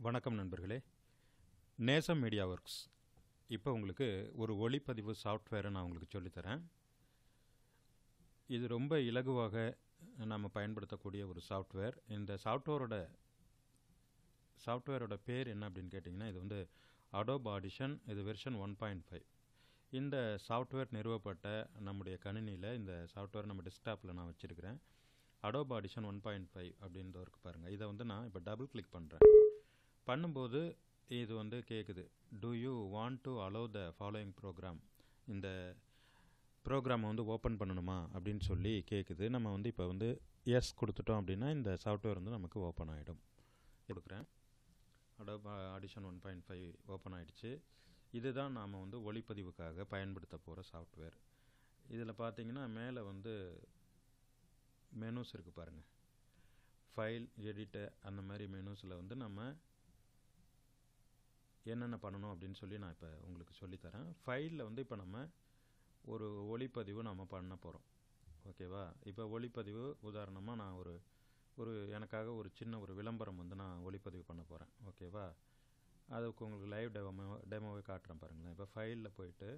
வணக்கம் நண்பர்களே நேசம் மீடியா ஒர்க்ஸ் இப்போ உங்களுக்கு ஒரு ஒளிப்பதிவு சாஃப்ட்வேரை நான் உங்களுக்கு சொல்லித்தரேன் இது ரொம்ப இலகுவாக நம்ம பயன்படுத்தக்கூடிய ஒரு சாஃப்ட்வேர் இந்த சாஃப்ட்வேரோட சாஃப்ட்வேரோட பேர் என்ன அப்படின்னு கேட்டிங்கன்னா இது வந்து அடோப் ஆடிஷன் இது வெர்ஷன் ஒன் பாயிண்ட் ஃபைவ் இந்த சாஃப்ட்வேர் நிறுவப்பட்ட நம்முடைய கணினியில் இந்த சாஃப்ட்வேர் நம்ம டெஸ்க்டாப்பில் நான் வச்சுருக்கிறேன் Adobe Audition one point five அப்படின்ற இருக்கு பாருங்கள் இதை வந்து நான் இப்போ டபுள் கிளிக் பண்ணுறேன் பண்ணும்போது இது வந்து கேட்குது do you want to allow the following program இந்த ப்ரோக்ராமை வந்து ஓப்பன் பண்ணணுமா அப்படின்னு சொல்லி கேட்குது நம்ம வந்து இப்போ வந்து எஸ் கொடுத்துட்டோம் அப்படின்னா இந்த சாஃப்ட்வேர் வந்து நமக்கு ஓப்பன் ஆகிடும் கொடுக்குறேன் Adobe Audition one point five open ஆகிடுச்சு இதுதான் நாம் வந்து ஒளிப்பதிவுக்காக பயன்படுத்த போகிற சாஃப்ட்வேர் இதில் பார்த்தீங்கன்னா மேலே வந்து மெனூஸ் இருக்குது பாருங்கள் ஃபைல் எடிட்டு அந்த மாதிரி மெனூஸில் வந்து நம்ம என்னென்ன பண்ணணும் அப்படின்னு சொல்லி நான் இப்போ உங்களுக்கு சொல்லித்தரேன் ஃபைலில் வந்து இப்போ நம்ம ஒரு ஒளிப்பதிவு நம்ம பண்ண போகிறோம் ஓகேவா இப்போ ஒளிப்பதிவு உதாரணமாக நான் ஒரு ஒரு எனக்காக ஒரு சின்ன ஒரு விளம்பரம் வந்து நான் ஒளிப்பதிவு பண்ண போகிறேன் ஓகேவா அதுக்கு உங்களுக்கு லைவ் டெமோ டெமோவே காட்டுறேன் பாருங்களேன் இப்போ ஃபைலில் போயிட்டு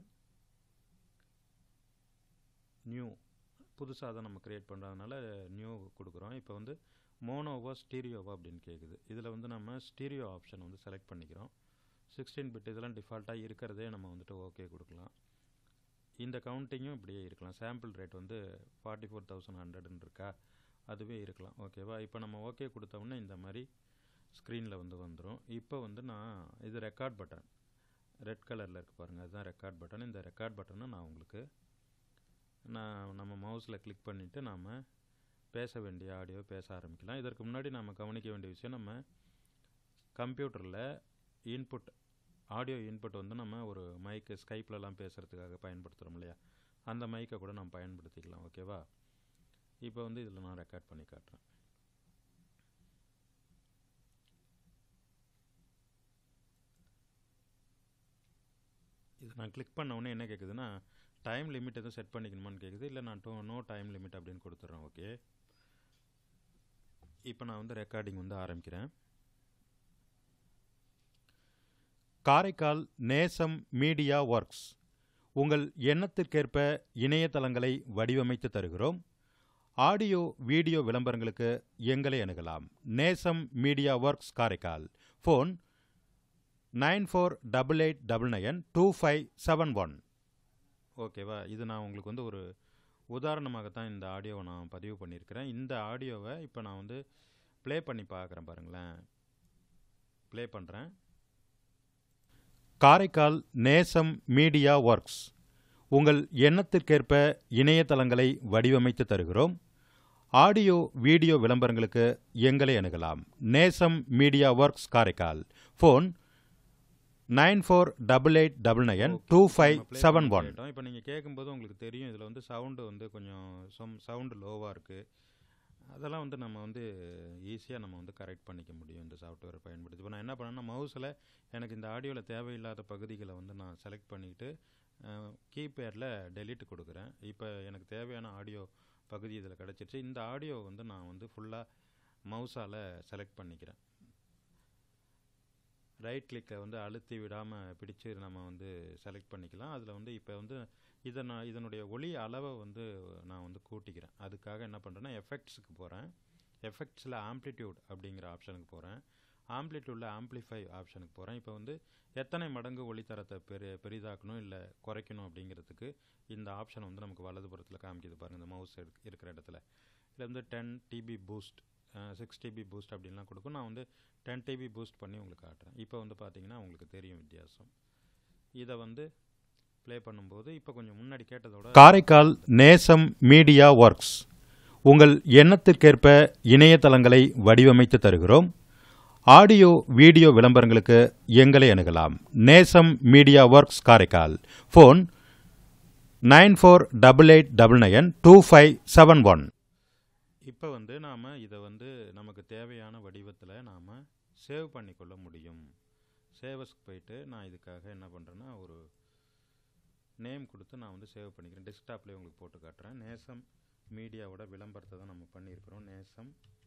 நியூ புதுசாக தான் நம்ம க்ரியேட் பண்ணுறதுனால நியூ கொடுக்குறோம் இப்போ வந்து மோனோவா ஸ்டீரியோவா அப்படின்னு கேட்குது இதில் வந்து நம்ம ஸ்டீரியோ ஆப்ஷன் வந்து செலக்ட் பண்ணிக்கிறோம் சிக்ஸ்டீன் பிட் இதெல்லாம் டிஃபால்ட்டாக இருக்கிறதே நம்ம வந்துட்டு ஓகே கொடுக்கலாம் இந்த கவுண்டிங்கும் இப்படியே இருக்கலாம் சாம்பிள் ரேட் வந்து ஃபார்ட்டி ஃபோர் தௌசண்ட் ஹண்ட்ரட்னு இருக்கா அதுவே இருக்கலாம் ஓகேவா இப்போ நம்ம ஓகே கொடுத்தோம்னா இந்த மாதிரி ஸ்க்ரீனில் வந்து வந்துடும் இப்போ வந்து நான் இது ரெக்கார்ட் பட்டன் ரெட் கலரில் இருக்குது பாருங்கள் அதுதான் ரெக்கார்ட் பட்டன் இந்த ரெக்கார்ட் பட்டனை நான் உங்களுக்கு நான் நம்ம மவுஸில் கிளிக் பண்ணிவிட்டு நாம் பேச வேண்டிய ஆடியோ பேச ஆரம்பிக்கலாம் இதற்கு முன்னாடி நம்ம கவனிக்க வேண்டிய விஷயம் நம்ம கம்ப்யூட்டரில் இன்புட் ஆடியோ இன்புட் வந்து நம்ம ஒரு மைக்கு ஸ்கைப்லலாம் பேசுகிறதுக்காக பயன்படுத்துகிறோம் இல்லையா அந்த மைக்கை கூட நம்ம பயன்படுத்திக்கலாம் ஓகேவா இப்போ வந்து இதில் நான் ரெக்கார்ட் பண்ணி காட்டுறேன் இது நான் கிளிக் பண்ண உடனே என்ன கேட்குதுன்னா டைம் லிமிட் எதுவும் செட் பண்ணிக்கணுமான்னு கேட்குது இல்லை நான் டோ நோ டைம் லிமிட் அப்படின்னு கொடுத்துட்றேன் ஓகே இப்போ நான் வந்து ரெக்கார்டிங் வந்து ஆரம்பிக்கிறேன் காரைக்கால் நேசம் மீடியா ஒர்க்ஸ் உங்கள் எண்ணத்திற்கேற்ப இணையதளங்களை வடிவமைத்து தருகிறோம் ஆடியோ வீடியோ விளம்பரங்களுக்கு எங்களை அணுகலாம் Nesam media works Karaikal phone nine four double eight double nine two five seven one ஓகேவா இது நான் உங்களுக்கு வந்து ஒரு உதாரணமாகத்தான் இந்த ஆடியோவை நான் பதிவு பண்ணியிருக்கிறேன் இந்த ஆடியோவை இப்போ நான் வந்து ப்ளே பண்ணி பார்க்குறேன் பாருங்களேன் ப்ளே பண்ணுறேன் காரைக்கால் நேசம் மீடியா ஒர்க்ஸ் உங்கள் எண்ணத்திற்கேற்ப இணையதளங்களை வடிவமைத்து தருகிறோம் ஆடியோ வீடியோ விளம்பரங்களுக்கு எங்களை அணுகலாம் Nesam media works Karaikal phone nine four double eight double nine two five seven one இப்போ நீங்கள் கேட்கும்போது உங்களுக்கு தெரியும் இதில் வந்து சவுண்டு வந்து கொஞ்சம் சொம் சவுண்டு லோவாக இருக்குது அதெல்லாம் வந்து நம்ம வந்து ஈஸியாக நம்ம வந்து கரெக்ட் பண்ணிக்க முடியும் இந்த சாஃப்ட்வேரை பயன்படுத்தி இப்போ நான் என்ன பண்ணேன்னா மவுஸில் எனக்கு இந்த ஆடியோவில் தேவையில்லாத பகுதிகளை வந்து நான் செலக்ட் பண்ணிக்கிட்டு கீபேடில் டெலிட் கொடுக்குறேன் இப்போ எனக்கு தேவையான ஆடியோ பகுதி இதில் கிடச்சிருச்சு இந்த ஆடியோ வந்து நான் வந்து ஃபுல்லாக மவுஸால் செலக்ட் பண்ணிக்கிறேன் ரைட் கிளிக்கை வந்து அழுத்தி விடாமல் பிடிச்சு நம்ம வந்து செலக்ட் பண்ணிக்கலாம் அதில் வந்து இப்போ வந்து இதை நான் இதனுடைய ஒளி அளவை வந்து நான் வந்து கூட்டிக்கிறேன் அதுக்காக என்ன பண்ணுறேன்னா எஃபெக்ட்ஸுக்கு போகிறேன் எஃபெக்ட்ஸில் ஆம்ப்ளிடியூட் அப்படிங்கிற ஆப்ஷனுக்கு போகிறேன் ஆம்ப்ளிடியூடில் ஆம்ப்ளிஃபை ஆப்ஷனுக்கு போகிறேன் இப்போ வந்து எத்தனை மடங்கு ஒளித்தரத்தை பெரிய பெரிதாக்கணும் இல்லை குறைக்கணும் அப்படிங்கிறதுக்கு இந்த ஆப்ஷன் வந்து நமக்கு வலதுபுறத்தில் காமிக்குது பாருங்கள் இந்த மவுஸ் இருக்கிற இடத்துல இதில் வந்து ten DB boost six DB boost அப்படின்லாம் கொடுக்கும் நான் வந்து டென் டிபி பூஸ்ட் பண்ணி உங்களுக்கு காட்டுறேன் இப்போ வந்து பார்த்தீங்கன்னா உங்களுக்கு தெரியும் வித்தியாசம் இதை வந்து ப்ளே பண்ணும்போது இப்போ கொஞ்சம் முன்னாடி கேட்டதோட காரைக்கால் நேசம் மீடியா ஒர்க்ஸ் உங்கள் எண்ணத்திற்கேற்ப இணையதளங்களை வடிவமைத்து தருகிறோம் ஆடியோ வீடியோ விளம்பரங்களுக்கு எங்களை அணுகலாம் Nesam media works Karaikal phone nine four double eight double nine two five seven one இப்போ வந்து நாம் இதை வந்து நமக்கு தேவையான வடிவத்தில் நாம் சேவ் பண்ணிக்கொள்ள முடியும் சேவஸ்க்கு போயிட்டு நான் இதுக்காக என்ன பண்ணுறேன்னா ஒரு நேம் கொடுத்து நான் வந்து சேவ் பண்ணிக்கிறேன் டெஸ்க்டாப்லேயே உங்களுக்கு போட்டு காட்டுறேன் நேசம் மீடியாவோட விளம்பரத்தை தான் நம்ம பண்ணியிருக்கிறோம் நேசம்